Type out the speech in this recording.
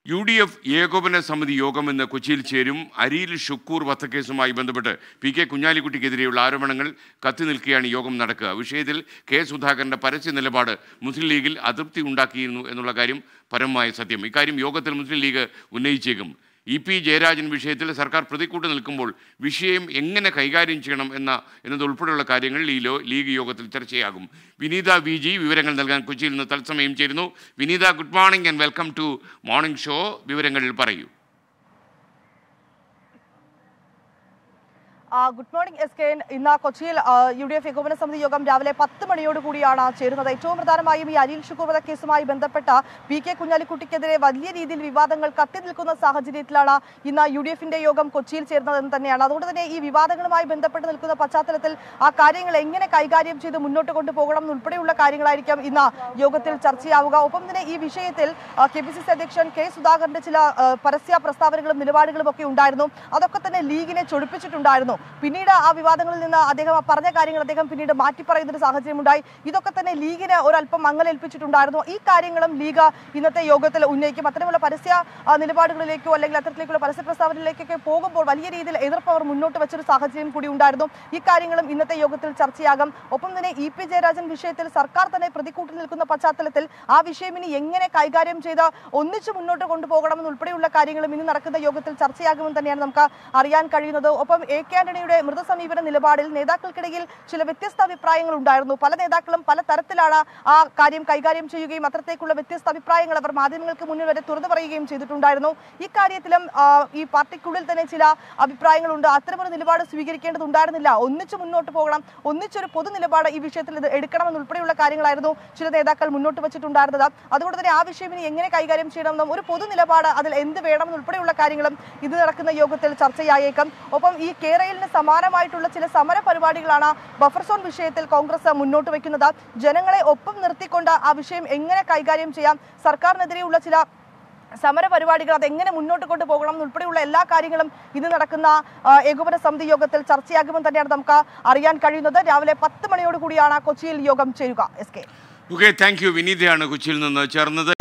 U D F ഏകോപന സമിതി യോഗം ഇന്ന് കൊച്ചിയിൽ ചേരും അരിയിൽ ഷുക്കൂർ വധക്കേസുമായി ബന്ധപ്പെട്ട് പി കെ കുഞ്ഞാലിക്കുട്ടിക്കെതിരെയുള്ള ആരോപണങ്ങൾ കത്തി നിൽക്കെയാണ് യോഗം നടക്കുക വിഷയത്തിൽ കെ സുധാകരന്റെ പരസ്യ നിലപാട് മുസ്ലിം ലീഗിൽ അതൃപ്തി ഉണ്ടാക്കിയിരുന്നു എന്നുള്ള കാര്യം പരമമായ സത്യം ഇക്കാര്യം യോഗത്തിൽ മുസ്ലിം ലീഗ് ഉന്നയിച്ചേക്കും ഇ പി ജയരാജൻ വിഷയത്തിൽ സർക്കാർ പ്രതിക്കൂട്ട് നിൽക്കുമ്പോൾ വിഷയം എങ്ങനെ കൈകാര്യം ചെയ്യണം എന്ന എന്നതുൾപ്പെടെയുള്ള കാര്യങ്ങൾ ഈ ലോ ലീഗ് യോഗത്തിൽ ചർച്ചയാകും വിനീത വി ജി വിവരങ്ങൾ നൽകാൻ കൊച്ചിയിൽ നിന്ന് തത്സമയം ചേരുന്നു Vineetha good morning and welcome to morning show വിവരങ്ങൾ പറയൂ ആ, good morning S K N. ഇന്ന് കൊച്ചിയിൽ ആ, യു ഡി എഫ് ഏകോപന സമിതി യോഗം രാവിലെ പത്ത് മണിയോട് കൂടിയാണ് ചേരുന്നത് ഏറ്റവും പ്രധാനമായും ഈ അനിൽ ഷുക്കൂർ വധക്കേസുമായി ബന്ധപ്പെട്ട പി കെ കുഞ്ഞാലിക്കുട്ടിക്കെതിരെ വലിയ രീതിയിൽ വിവാദങ്ങൾ കത്തി നിൽക്കുന്ന സാഹചര്യത്തിലാണ് ഇന്ന് യു ഡി എഫിന്റെ യോഗം കൊച്ചിയിൽ ചേരുന്നതെന്ന് തന്നെയാണ് അതുകൊണ്ട് തന്നെ ഈ വിവാദങ്ങളുമായി ബന്ധപ്പെട്ട് നിൽക്കുന്ന പശ്ചാത്തലത്തിൽ ആ കാര്യങ്ങൾ എങ്ങനെ കൈകാര്യം ചെയ്ത് മുന്നോട്ട് കൊണ്ടുപോകണം എന്നുൾപ്പെടെയുള്ള കാര്യങ്ങളായിരിക്കും ഇന്ന് യോഗത്തിൽ ചർച്ചയാവുക ഒപ്പം തന്നെ ഈ വിഷയത്തിൽ കെ പി സി സി അധ്യക്ഷൻ കെ സുധാകരന്റെ ചില ആ, പരസ്യ പ്രസ്താവനകളും നിലപാടുകളും ഒക്കെ ഉണ്ടായിരുന്നു അതൊക്കെ തന്നെ ലീഗിനെ ചൊടിപ്പിച്ചിട്ടുണ്ടായിരുന്നു പിന്നീട് ആ വിവാദങ്ങളിൽ നിന്ന് അദ്ദേഹം ആ പറഞ്ഞ കാര്യങ്ങൾ അദ്ദേഹം പിന്നീട് മാറ്റി പറയുന്ന ഒരു സാഹചര്യം ഉണ്ടായി ഇതൊക്കെ തന്നെ ലീഗിന് ഒരല്പം മങ്ങലേൽപ്പിച്ചിട്ടുണ്ടായിരുന്നു ഈ കാര്യങ്ങളും ലീഗ് ഇന്നത്തെ യോഗത്തിൽ ഉന്നയിക്കും അത്തരമുള്ള പരസ്യ ആ, നിലപാടുകളിലേക്കോ അല്ലെങ്കിൽ അത്തരത്തിലേക്കുള്ള പരസ്യ പ്രസ്താവനയിലേക്കൊക്കെ പോകുമ്പോൾ വലിയ രീതിയിൽ എതിർപ്പ് അവർ മുന്നോട്ട് വെച്ചൊരു സാഹചര്യം കൂടി ഉണ്ടായിരുന്നു ഈ കാര്യങ്ങളും ഇന്നത്തെ യോഗത്തിൽ ചർച്ചയാകും ഒപ്പം തന്നെ ഇ പി ജയരാജൻ വിഷയത്തിൽ സർക്കാർ തന്നെ പ്രതിക്കൂട്ടിൽ നിൽക്കുന്ന പശ്ചാത്തലത്തിൽ ആ വിഷയം ഇനി എങ്ങനെ കൈകാര്യം ചെയ്ത് ഒന്നിച്ച് മുന്നോട്ട് കൊണ്ടുപോകണമെന്ന് ഉൾപ്പെടെയുള്ള കാര്യങ്ങളും ഇന്ന് നടക്കുന്ന യോഗത്തിൽ ചർച്ചയാകുമെന്ന് തന്നെയാണ് നമുക്ക് അറിയാൻ കഴിയുന്നത് ഒപ്പം എ കെ ആന്റണിയുടെ മൃതസമീപന നിലപാടിൽ നേതാക്കൾക്കിടയിൽ ചില വ്യത്യസ്ത അഭിപ്രായങ്ങൾ ഉണ്ടായിരുന്നു പല നേതാക്കളും പല തരത്തിലാണ് ആ കാര്യം കൈകാര്യം ചെയ്യുകയും അത്തരത്തേക്കുള്ള വ്യത്യസ്ത അഭിപ്രായങ്ങൾ അവർ മാധ്യമങ്ങൾക്ക് മുന്നിൽ വരെ തുറന്നു പറയുകയും ചെയ്തിട്ടുണ്ടായിരുന്നു ഇക്കാര്യത്തിലും ആ, ഈ പാർട്ടിക്കുള്ളിൽ തന്നെ ചില അഭിപ്രായങ്ങളുണ്ട് അത്തരമൊരു നിലപാട് സ്വീകരിക്കേണ്ടതുണ്ടായിരുന്നില്ല ഒന്നിച്ച് മുന്നോട്ട് പോകണം ഒന്നിച്ചൊരു പൊതു നിലപാട് ഈ വിഷയത്തിൽ ഇത് എടുക്കണമെന്ന് ഉൾപ്പെടെയുള്ള കാര്യങ്ങളായിരുന്നു ചില നേതാക്കൾ മുന്നോട്ട് വെച്ചിട്ടുണ്ടായിരുന്നത് അതുകൊണ്ട് തന്നെ ആ വിഷയം ഇനി എങ്ങനെ കൈകാര്യം ചെയ്യണമെന്നും ഒരു പൊതു നിലപാട് അതിൽ എന്ത് വേണമെന്ന് ഉൾപ്പെടെയുള്ള കാര്യങ്ങളും ഇത് നടക്കുന്ന യോഗത്തിൽ ചർച്ചയായേക്കും ഒപ്പം ഈ കേരളിന് സമാനമായിട്ടുള്ള ചില സമര പരിപാടികളാണ് ബഫർ സോൺ വിഷയത്തിൽ കോൺഗ്രസ് മുന്നോട്ട് വയ്ക്കുന്നത് ജനങ്ങളെ ഒപ്പം നിർത്തിക്കൊണ്ട് ആ വിഷയം എങ്ങനെ കൈകാര്യം ചെയ്യാം സർക്കാരിനെതിരെയുള്ള ചില സമര പരിപാടികൾ അതെങ്ങനെ മുന്നോട്ട് കൊണ്ടുപോകണം ഉൾപ്പെടെയുള്ള എല്ലാ കാര്യങ്ങളും ഇന്ന് നടക്കുന്ന ആ, ഏകോപന സമിതി യോഗത്തിൽ ചർച്ചയാകുമെന്ന് തന്നെയാണ് നമുക്ക് അറിയാൻ കഴിയുന്നത് രാവിലെ പത്ത് മണിയോട് കൂടിയാണ് കൊച്ചിയിൽ യോഗം ചേരുക S K okay thank you വിനീതയാണ് കൊച്ചിയിൽ നിന്ന് ചേർന്നത്